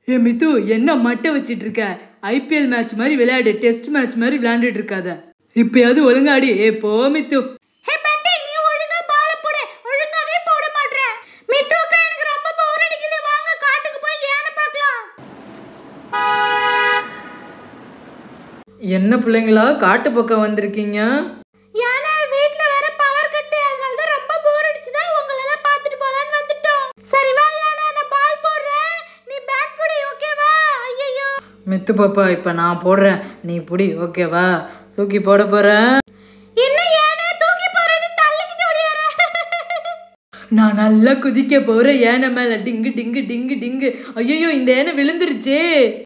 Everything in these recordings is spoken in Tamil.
ஏ மித்து என்ன மட்டை வச்சிட்டு இருக்க ஐபிஎல் மேட்ச் மாதிரி விளையாடு டெஸ்ட் மேட்ச் மாதிரி விளையாண்டுட்டு இருக்காத இப்பயாவது ஒழுங்காடி ஏ போ மித்து ஹே பண்டி நீ ஒழுங்கா பால போடு ஒழுங்காவே போட மாட்ற மித்துக்கா எனக்கு ரொம்ப போர் அடிக்குது வாங்க காட்டுக்கு போய் ஏன பார்க்கலாம் என்ன பிள்ளைங்களா காட்டு பக்கம் வந்திருக்கீங்க யானா வீட்ல வேற பவர் கட்டு அதனால தான் ரொம்ப போர் அடிச்சுதா உங்களை எல்லாம் பார்த்துட்டு போலான்னு வந்துட்டோம் சரி வா யானா நான் பால் போடுறேன் நீ பேட் போடு ஓகேவா ஐயோ மித்து பாப்பா இப்போ நான் போடுறேன் நீ புடி ஓகேவா தூக்கி போட போகிறேன் என்ன யானா தூக்கி போறேன்னு தள்ளிக்கிட்டு ஓடியார நான் நல்லா குதிக்க போகிறேன் ஏனை மேலே டிங்கு டிங்கு டிங்கு டிங்கு ஐயோ இந்த ஏனை விழுந்துருச்சே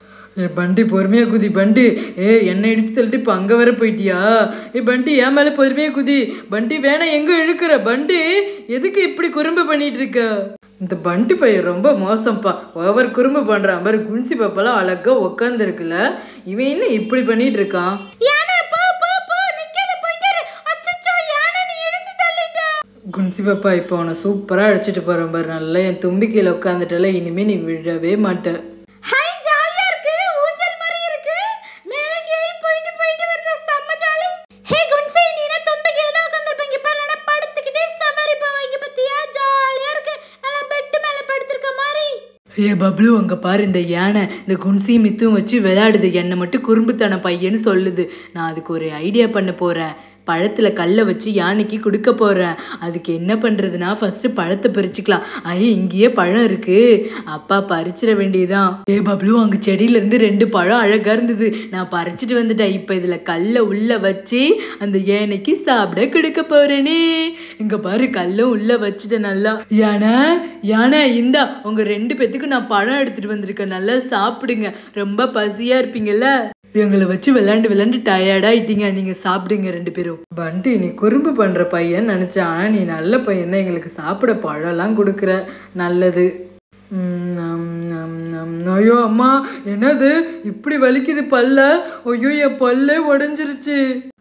ஏ பண்டி பொறுமையாக குதி பண்டி ஏ என்னை இடிச்சு தள்ளிட்டு இப்போ அங்கே வர போயிட்டியா ஏ பண்டி என் மேலே பொறுமையாக குதி பண்டி வேணாம் எங்கே இழுக்கிற பண்டி எதுக்கு இப்படி குறும்பு பண்ணிட்டு இருக்க இந்த பண்டி பையன் ரொம்ப மோசம்ப்பா ஓவர் குறும்பு பண்ணுறான் பாரு குன்சி பாப்பாலாம் அழகா உக்காந்துருக்குல்ல இவன் என்ன இப்படி பண்ணிட்டு இருக்கான் யானா போ போ போ நிக்காத போயிட்டாரு அச்சச்சோ யானா நீ இடிச்சு தள்ளிட்ட குன்சி பாப்பா இப்போ உன்னை சூப்பராக அடிச்சிட்டு போகிறேன் பாரு நல்லா என் தும்பிக்கையில் உட்காந்துட்டால இனிமேல் நீ விழவே மாட்ட ஹாய் ஜாலியா இருக்கு ஊஞ்சல் மாதிரி இருக்கு மேலே கீழே போயிட்டு போயிட்டு வருது செம்ம ஜாலி ஹே குன்சை நீ என்ன தும்பிக்கையில தான் உட்கார்ந்திருப்பீங்க இப்ப நல்லா படுத்துக்கிட்டே சவாரி போவாங்க பத்தியா ஜாலியா இருக்கு நல்லா பெட் மேல படுத்திருக்க மாதிரி ஏ பப்ளு அங்கே பாரு இந்த யானை இந்த குன்சி மித்தும் வச்சு விளையாடுது என்னை மட்டும் குறும்புத்தன பையன்னு சொல்லுது நான் அதுக்கு ஒரு ஐடியா பண்ண போகிறேன் பழத்தில் கல்லை வச்சு யானைக்கு கொடுக்க போகிறேன் அதுக்கு என்ன பண்ணுறதுனா ஃபஸ்ட்டு பழத்தை பறிச்சுக்கலாம் ஐய இங்கேயே பழம் இருக்குது அப்பா பறிச்சிட வேண்டியதுதான் ஏ பப்ளு அங்கே செடியிலேருந்து ரெண்டு பழம் அழகாக இருந்தது நான் பறிச்சிட்டு வந்துட்டேன் இப்போ இதில் கல்லை உள்ளே வச்சு அந்த யானைக்கு சாப்பிட கொடுக்க போகிறேனே இங்கே பாரு கல்லும் உள்ளே வச்சுட்டேன் நல்லா யானை யானை இந்தா உங்கள் ரெண்டு பேத்துக்கும் நான் பழம் எடுத்துகிட்டு வந்திருக்கேன் நல்லா சாப்பிடுங்க ரொம்ப பசியாக இருப்பீங்கல்ல எங்களை வச்சு விளையாண்டு விளையாண்டு டயர்டாயிட்டீங்க நீங்கள் சாப்பிடுங்க ரெண்டு பேரும் பண்டி நீ குறும்பு பண்ணுற பையன் நினச்சேன் ஆனால் நீ நல்ல பையன் தான் எங்களுக்கு சாப்பிட பழம்லாம் கொடுக்குற நல்லது ம், நம், நம், நம். ஐயோ அம்மா என்னது இப்படி வலிக்குது பல்ல ஐயோ என் பல்லே உடஞ்சிருச்சு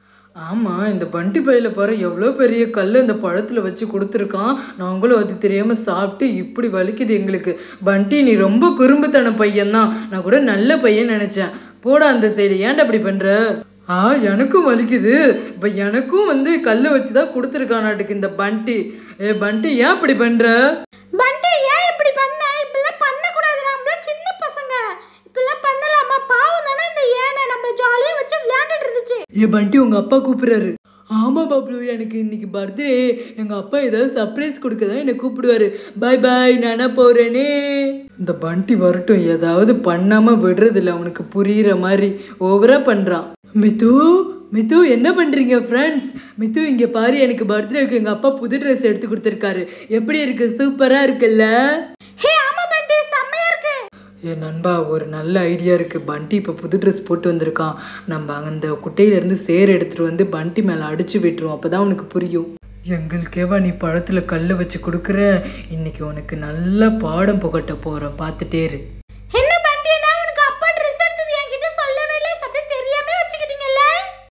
ஆமாம் இந்த பண்டி பையில் பாரு எவ்வளோ பெரிய கல் இந்த பழத்தில் வச்சு கொடுத்துருக்கான் நாங்களும் அது தெரியாமல் சாப்பிட்டு இப்படி வலிக்குது எங்களுக்கு பண்டி நீ ரொம்ப குறும்புத்தன பையன்தான் நான் கூட நல்ல பையன் நினச்சேன் போடா அந்த சைடு ஏன்டா அப்படி பண்ணுற ஆ எனக்கும் வலிக்குது இப்போ எனக்கும் வந்து கல் வச்சு தான் கொடுத்துருக்கானாட்டுக்கு இந்த பண்டி ஏ பண்டி ஏன் அப்படி பண்ணுற பண்டி ஏன் இப்படி பண்ண இப்படிலாம் பண்ண கூடாது நம்மள சின்ன பசங்க இப்படிலாம் பண்ணலாமா பாவம் தானே இந்த ஏனை நம்ம ஜாலியா வச்சு விளையாண்டுட்டு இருந்துச்சு ஏ பண்டி உங்க அப்பா கூப்பிடுறாரு ஆமா பாப்ளு எனக்கு இன்னைக்கு பர்த்டே எங்க அப்பா ஏதாவது சர்ப்ரைஸ் கொடுக்க தான் என்னை கூப்பிடுவாரு பாய் பாய் நானா போறேனே இந்த பண்டி வரட்டும் ஏதாவது பண்ணாம விடுறதில்ல அவனுக்கு புரியுற மாதிரி ஓவரா பண்றான் மித்து மித்து என்ன பண்றீங்க ஃப்ரெண்ட்ஸ் மித்து இங்க பாரு எனக்கு பர்த்டேக்கு எங்க அப்பா புது ட்ரெஸ் எடுத்து கொடுத்துருக்காரு எப்படி இருக்கு சூப்பரா இருக்குல்ல ஹே ஆமா பண்டி செம்மையா இருக்கு என் நண்பா ஒரு நல்ல ஐடியா இருக்குது பண்டி இப்போ புது ட்ரெஸ் போட்டு வந்திருக்கான் நம்ம அந்த குட்டையிலேருந்து சேர் எடுத்துகிட்டு வந்து பண்டி மேலே அடிச்சு விட்டுருவோம் அப்போ தான் உனக்கு புரியும் எங்களுக்கேவா நீ பழத்தில் கல்லை வச்சு கொடுக்குற இன்னைக்கு உனக்கு நல்ல பாடம் புகட்ட போகிறோம் பார்த்துட்டே இரு என்ன பண்டி நான் உனக்கு அப்பா ட்ரெஸ் எடுத்தது என்கிட்ட சொல்லவே இல்லை அப்படியே தெரியாம வச்சுக்கிட்டீங்கல்ல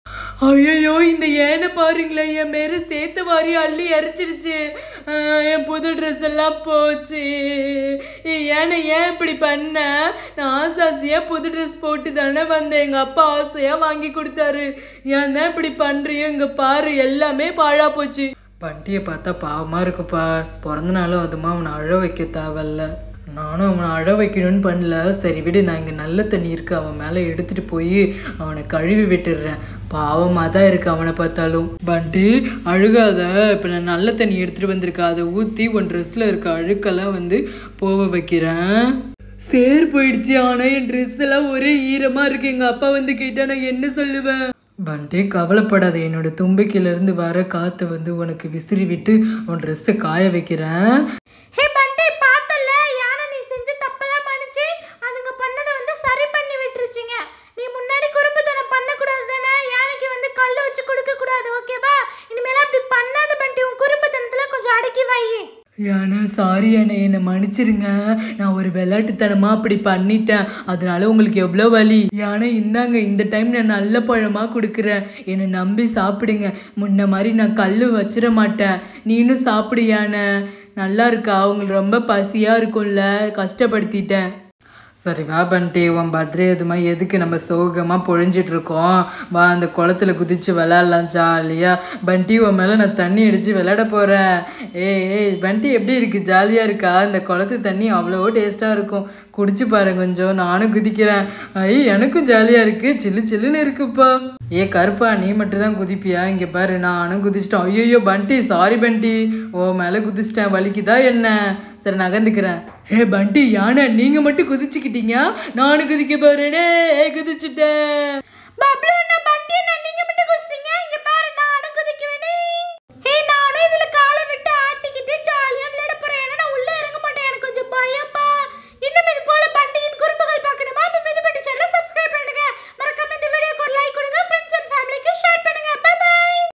ஐயோ இந்த ஏனை பாருங்களேன் என் மேல சேர்த்த வாரி அள்ளி இறச்சிடுச்சு ஆஹ், என் புது ட்ரெஸ் எல்லாம் போச்சு ஏய், ஏனை ஏன் இப்படி பண்ண நான் ஆசாசியாக புது ட்ரெஸ் போட்டு தானே வந்தேன் எங்கள் அப்பா ஆசையாக வாங்கி கொடுத்தாரு ஏன் தான் இப்படி பண்ணுறியோ இங்கே பாரு எல்லாமே பாழா போச்சு பண்டியை பார்த்தா பாவமாக இருக்குப்பா பிறந்த நாளும் அதுமா அவனை அழ வைக்க தேவையில்ல நானும் அவனை அழ வைக்கணும்னு பண்ணல சரி விடு நான் இங்கே நல்ல தண்ணி இருக்கு அவன் மேலே எடுத்துட்டு போய் அவனை கழுவி விட்டுடுறேன் பாவமாக தான் இருக்கு அவனை பார்த்தாலும் பண்டி அழுகாத இப்போ நான் நல்ல தண்ணி எடுத்துட்டு வந்திருக்கேன் அதை ஊற்றி உன் ட்ரெஸ்ஸில் இருக்க அழுக்கெல்லாம் வந்து போக வைக்கிறேன் சேர் போயிடுச்சு ஆனால் என் ட்ரெஸ் எல்லாம் ஒரே ஈரமாக இருக்கு எங்கள் அப்பா வந்து கேட்டால் நான் என்ன சொல்லுவேன் பண்டே கவலைப்படாத என்னோட தும்பிக்கையிலேருந்து வர காற்றை வந்து உனக்கு விசிறி விட்டு உன் ட்ரெஸ்ஸை காய வைக்கிறேன் ஹே பண்டி பார்த்தல யானை நீ செஞ்ச தப்பெல்லாம் மன்னிச்சு அதுங்க பண்ணதை வந்து சரி பண்ணி விட்டுருச்சுங்க நீ முன்னாடி குறும்புத்தனம் பண்ணக்கூடாது தானே யானைக்கு வந்து கல் வச்சு கொடுக்க கூடாது ஓகேவா இனிமேல அப்படி பண்ணாத பண்டி உன் குறும்புத்தனத்துல கொஞ்சம் அடக்கி வை யானை சாரி யானை என்னை மன்னிச்சிருங்க நான் ஒரு விளையாட்டுத்தனமாக அப்படி பண்ணிட்டேன் அதனால உங்களுக்கு எவ்வளோ வலி யானை இந்தாங்க இந்த டைம் நான் நல்ல பழமாக கொடுக்குறேன் என்னை நம்பி சாப்பிடுங்க முன்ன மாதிரி நான் கல் வச்சிட மாட்டேன் நீனும் சாப்பிடு யானை நல்லா இருக்கா உங்களுக்கு ரொம்ப பசியாக இருக்கும்ல கஷ்டப்படுத்திட்டேன் சரி வா பண்டி உன் பர்த்டே எதுமா எதுக்கு நம்ம சோகமாக பொழிஞ்சிட்டு இருக்கோம் வா அந்த குளத்துல குதிச்சு விளையாடலாம் ஜாலியா பண்டி உன் மேலே நான் தண்ணி அடித்து விளையாட போகிறேன் ஏய் ஏய் பண்டி எப்படி இருக்கு ஜாலியாக இருக்கா இந்த குளத்து தண்ணி அவ்வளோ டேஸ்ட்டாக இருக்கும் குடிச்சு பாரு கொஞ்சம் நானும் குதிக்கிறேன் ஐ எனக்கும் ஜாலியாக இருக்கு சில்லு சில்லுன்னு இருக்குப்பா ஏ கருப்பா நீ மட்டும் தான் குதிப்பியா இங்கே பாரு நானும் குதிச்சிட்டேன் ஐயோ பண்டி சாரி பண்டி ஓ மேலே குதிச்சிட்டேன் வலிக்குதா என்ன சரி நகர்ந்துக்கிறேன் ஹே பண்டி யானை நீங்கள் மட்டும் குதிச்சுக்கிட்டீங்க நானும் குதிக்க போறேனே குதிச்சுட்டேன் பப்ளு நான்